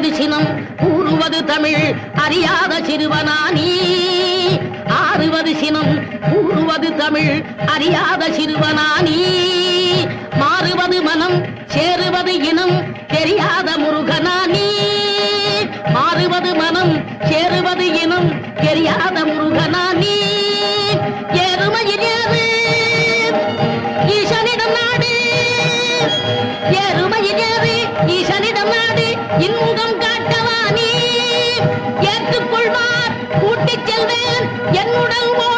ஆறுவது சினம் கூறுவது தமிழ் அறியாத சிறுவனா நீ ஆறுவது சினம் கூறுவது தமிழ் அறியாத சிறுவனா நீ மாறுவது மனம் சேருவது இனம் தெரியாத முருகனா நீ மாறுவது மனம் சேருவது இனம் தெரியாத முருகனா நீ எருமையில் ஏறு ஈசனிடம் நாடு எருமையில் ஏறு ஈசனிடம் நாடு இன்பம் காட்டவா நீ ஏற்றுக்கொள்வார் கூட்டிச் செல்வேன் என்னுடன் ஓ